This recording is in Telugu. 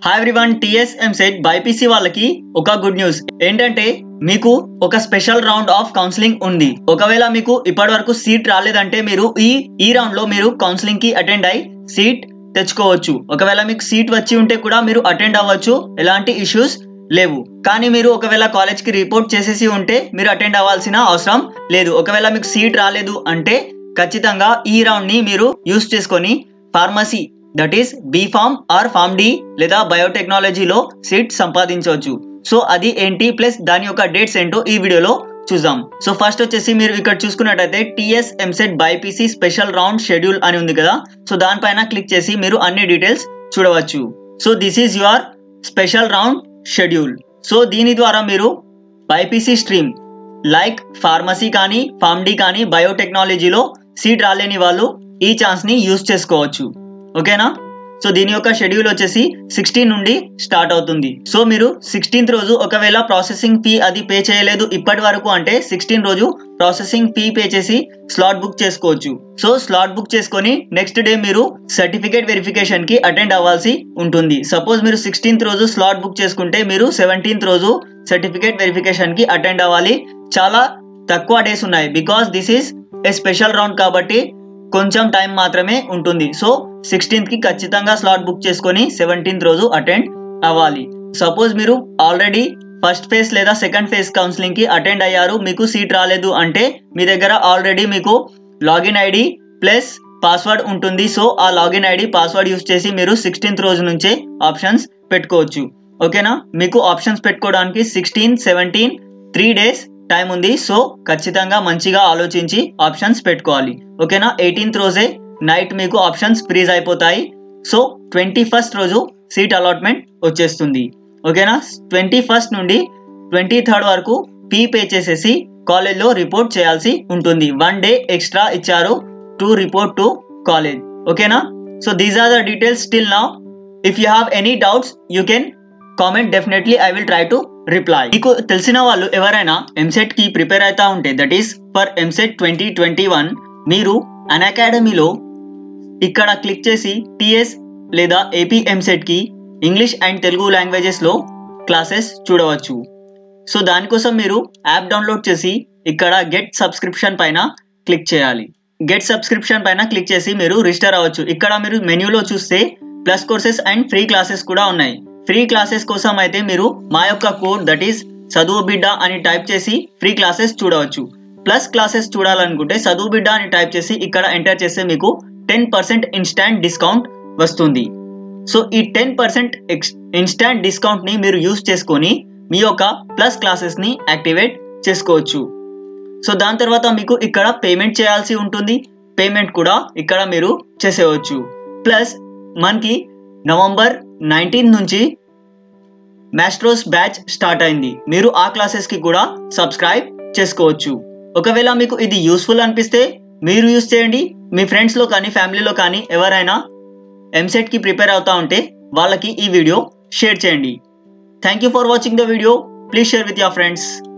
hi everyone TS EAMCET BiPC వాళ్ళకి ఒక గుడ్ న్యూస్ ఏంటంటే మీకు ఒక స్పెషల్ రౌండ్ ఆఫ్ కౌన్సిలింగ్ ఉంది ఒకవేళ మీకు ఇప్పటి వరకు సీట్ రాలేదంటే మీరు ఈ ఈ రౌండ్ లో మీరు కౌన్సిలింగ్ కి అటెండ్ అయి సీట్ తెచ్చుకోవచ్చు ఒకవేళ మీకు సీట్ వచ్చి ఉంటే కూడా మీరు అటెండ్ అవ్వచ్చు ఎలాంటి ఇష్యూస్ లేవు కానీ మీరు ఒకవేళ కాలేజ్ కి రిపోర్ట్ చేసేసి ఉంటే మీరు అటెండ్ అవ్వాల్సిన అవసరం లేదు ఒకవేళ మీకు సీట్ రాలేదు అంటే ఖచ్చితంగా ఈ రౌండ్ ని మీరు యూస్ చేసుకొని pharmacy that is B Pharm or Pharm D లేదా బయోటెక్నాలజీలో సీట్ సంపాదించవచ్చు సో అది ఏంటి ప్లస్ దాని యొక్క డేట్స్ ఏంటో ఈ వీడియోలో చూద్దాం సో ఫస్ట్ వచ్చేసి మీరు ఇక్కడ చూసుకున్నట్టయితే TS EAMCET BiPC special round schedule అని ఉంది కదా సో దానిపైన క్లిక్ చేసి మీరు అన్ని డీటెయిల్స్ చూడవచ్చు so this is your special round schedule so దీని ద్వారా మీరు బైపీసీ స్ట్రీమ్ లైక్ ఫార్మసీ కానీ ఫార్మ్ డి కానీ బయోటెక్నాలజీలో సీట్ రాలేని వాళ్ళు ఈ ఛాన్స్ ని యూజ్ చేసుకోవచ్చు ఓకేనా సో దీని యొక్క షెడ్యూల్ వచ్చేసి సిక్స్టీన్ నుండి స్టార్ట్ అవుతుంది సో మీరు సిక్స్టీన్త్ రోజు ఒకవేళ ప్రాసెసింగ్ ఫీ అది పే చేయలేదు ఇప్పటి వరకు అంటే సిక్స్టీన్ రోజు ప్రాసెసింగ్ ఫీ పే చేసి స్లాట్ బుక్ చేసుకోవచ్చు సో స్లాట్ బుక్ చేసుకొని నెక్స్ట్ డే మీరు సర్టిఫికేట్ వెరిఫికేషన్ కి అటెండ్ అవ్వాల్సి ఉంటుంది సపోజ్ మీరు సిక్స్టీన్త్ రోజు స్లాట్ బుక్ చేసుకుంటే మీరు సెవెంటీన్త్ రోజు సర్టిఫికేట్ వెరిఫికేషన్ కి అటెండ్ అవ్వాలి చాలా తక్కువ డేస్ ఉన్నాయి because this is a special round కాబట్టి కొంచెం టైం మాత్రమే ఉంటుంది సో సిక్స్టీన్త్ కి ఖచ్చితంగా స్లాట్ బుక్ చేసుకొని సెవెంటీన్త్ రోజు అటెండ్ అవ్వాలి సపోజ్ మీరు ఆల్రెడీ ఫస్ట్ ఫేజ్ లేదా సెకండ్ ఫేజ్ కౌన్సిలింగ్ కి అటెండ్ అయ్యారు మీకు సీట్ రాలేదు అంటే మీ దగ్గర ఆల్రెడీ మీకు లాగిన్ ఐడి ప్లస్ పాస్వర్డ్ ఉంటుంది సో ఆ లాగిన్ ఐడి పాస్వర్డ్ యూస్ చేసి మీరు సిక్స్టీన్త్ రోజు నుంచే ఆప్షన్స్ పెట్టుకోవచ్చు ఓకేనా మీకు ఆప్షన్స్ పెట్టుకోవడానికి sixteen seventeen three days time ఉంది సో ఖచ్చితంగా మంచిగా ఆలోచించి ఆప్షన్స్ పెట్టుకోవాలి ఓకేనా ఎయిటీన్త్ రోజే నైట్ మీకు ఆప్షన్స్ ఫ్రీజ్ అయిపోతాయి సో ట్వంటీ ఫస్ట్ రోజు సీట్ అలాట్మెంట్ వచ్చేస్తుంది ఓకేనా ట్వంటీ ఫస్ట్ నుండి ట్వంటీ థర్డ్ వరకు ఫీ పే చేసేసి కాలేజ్లో రిపోర్ట్ చేయాల్సి ఉంటుంది వన్ డే ఎక్స్ట్రా ఇచ్చారు టు రిపోర్ట్ టు కాలేజ్ ఓకేనా so these are the details still now if you have any doubts you can comment definitely I will try to reply మీకు తెలిసిన వాళ్ళు ఎవరైనా ఎంసెట్ కి ప్రిపేర్ అవుతా ఉంటే that is for EAMCET twenty twenty one మీరు అన్ అకాడమీలో ఇక్కడ క్లిక్ చేసి టిఎస్ లేదా ఏపీ ఎంసెట్ కి ఇంగ్లీష్ అండ్ తెలుగు లాంగ్వేజెస్ లో క్లాసెస్ చూడవచ్చు సో దానికోసం మీరు యాప్ డౌన్లోడ్ చేసి ఇక్కడ గెట్ సబ్స్క్రిప్షన్ పైన క్లిక్ చేయాలి గెట్ సబ్స్క్రిప్షన్ పైన క్లిక్ చేసి మీరు రిజిస్టర్ అవ్వచ్చు ఇక్కడ మీరు మెన్యూలో చూస్తే plus courses and free classes కూడా ఉన్నాయి ఫ్రీ క్లాసెస్ కోసం అయితే మీరు మా యొక్క కోడ్ దట్ ఈస్ చదువు బిడ్డ అని టైప్ చేసి ఫ్రీ క్లాసెస్ చూడవచ్చు ప్లస్ క్లాసెస్ చూడాలనుకుంటే చదువు బిడ్డ అని టైప్ చేసి ఇక్కడ ఎంటర్ చేస్తే మీకు టెన్ పర్సెంట్ ఇన్స్టాంట్ డిస్కౌంట్ వస్తుంది సో ఈ టెన్ పర్సెంట్ ఇన్స్టాంట్ డిస్కౌంట్ ని మీరు యూస్ చేసుకొని మీ యొక్క ప్లస్ క్లాసెస్ ని యాక్టివేట్ చేసుకోవచ్చు సో దాని తర్వాత మీకు ఇక్కడ పేమెంట్ చేయాల్సి ఉంటుంది పేమెంట్ కూడా ఇక్కడ మీరు చేసేయవచ్చు ప్లస్ మనకి నవంబర్ నైన్టీన్ నుంచి మ్యాస్ట్రోస్ బ్యాచ్ స్టార్ట్ అయింది మీరు ఆ క్లాసెస్ కి కూడా సబ్స్క్రైబ్ చేసుకోవచ్చు ఒకవేళ మీకు ఇది యూస్ఫుల్ అనిపిస్తే మీరు యూస్ చేయండి మీ ఫ్రెండ్స్లో కానీ ఫ్యామిలీలో కానీ ఎవరైనా ఎంసెట్ కి ప్రిపేర్ అవుతా ఉంటే వాళ్ళకి ఈ వీడియో షేర్ చేయండి thank you for watching the video please share with your friends